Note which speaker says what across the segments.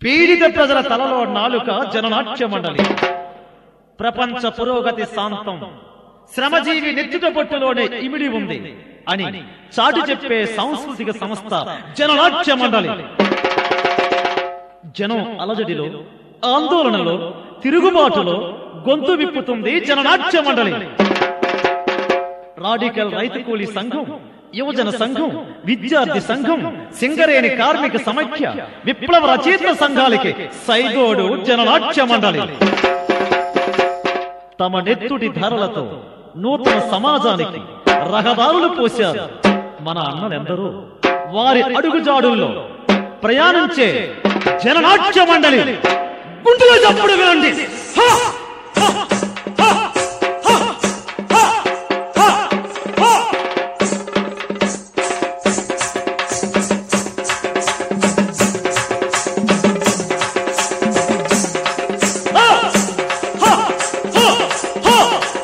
Speaker 1: పీడిత ప్రజల తలలో నాలుక జననాట్య మండలి ప్రపంచ పురోగతి శాంతం శ్రమజీవి నెత్తుట పొట్టులోనే ఇమిడి ఉంది అని చాటి చెప్పే సాంస్కృతిక సంస్థ జననాట్య మండలి జనం అలజడిలో ఆందోళనలో తిరుగుబాటులో గొంతు విప్పుతుంది జననాట్య మండలి రాడికల్ రైతు కూలీ సంఘం యువజన సంఘం విద్యార్థి సంఘం సింగరేణి కార్మిక సమైక్య విప్లవ రచయిత సంఘాలకి సైగోడు జననాట్య మండలి తమ నెత్తుటి ధరలతో నూతన సమాజానికి రహదారులు పోశారు మన అన్నలెందరూ వారి అడుగుజాడుల్లో ప్రయాణించే జననాట్య మండలి గుండెలో చప్పుడు వినండి హా! హా! హా! హా! హా! హా! హా! హా! హా! హా! హా!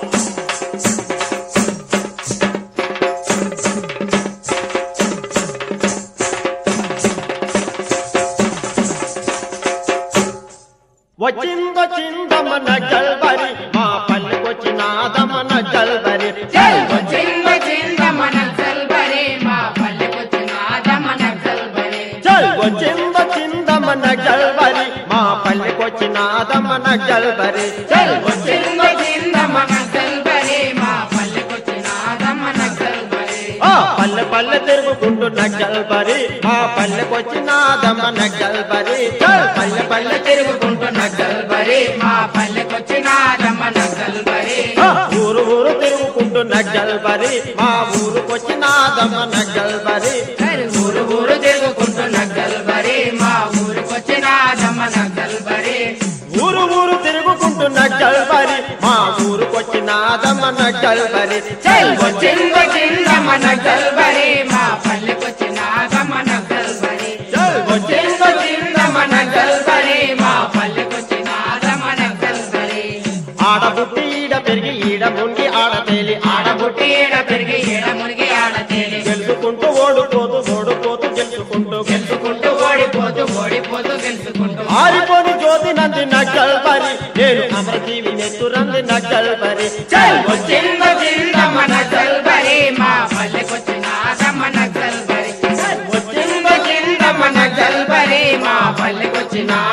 Speaker 2: వచ్చిందొచ్చిందమన జల్బరి మా పల్లెకొచ్చినాదమన జల్బరి
Speaker 3: చింద చింద మన జల్బరే మా పల్లెకొచ్చినాద మన జల్బరే
Speaker 2: చల్ వచ్చిందొచ్చిందమన జల్బరి మా పల్లెకొచ్చినాదమన జల్బరి చల్
Speaker 3: చింద చింద మన జల్బరే మా పల్లెకొచ్చినాద మన జల్బరే
Speaker 2: ఆ పల్లె పల్లె తిరుగుకుంటున్న జల్బరి మా పల్లెకొచ్చినాదమన జల్బరి చల్ పల్లె పల్లె తిరుగుకుంటున్న
Speaker 3: జల్బరే మా పల్లెకొచ్చినాద మన జల్బరే
Speaker 2: ఆ, ఊరు ఊరు తిరుగుకుంటున్న జల్బరి మా ఊరుకొచ్చినాదమన జల్బరి
Speaker 3: ఊరు ఊరు తిరుగుకుంటున్న జల్బరే మా ఊరికొచ్చినాద మన జల్బరే
Speaker 2: ఊరు ఊరు తిరుగుకుంటున్న జల్బరి మా ఊరుకొచ్చినాదమన జల్బరి చల్
Speaker 3: చింద చింద మన జల్బరే మా పల్లెకొచ్చినాద మన జల్బరే
Speaker 2: చల్
Speaker 3: చింద చింద మన జల్బరే మా పల్లెకొచ్చినాద మన జల్బరే
Speaker 2: ఆడబుట్టి ఈడ పెరిగి ఈడ ముంగి ఆడ తేలి ఆడ
Speaker 3: ఆడబుట్టి ఏడ పెరిగి ఏడ మునిగి ఆడ తేలి
Speaker 2: గెలుచుకుంటూ ఓడిపోతూ ఓడిపోతూ గెలుచుకుంటూ
Speaker 3: గెలుచుకుంటూ ఓడిపోతూ ఓడిపోతూ గెలుచుకుంటూ
Speaker 2: ఆరిపోని జ్యోతి నంది నగ్గల్బరి నేను అమరజీవి నెత్తురంది నగ్గల్బరి
Speaker 3: చల్ చింద చింద మన జల్బరే మా పల్లెకొచ్చినాద మన జల్బరే చింద చింద మన జల్బరే మా పల్లెకొచ్చినాద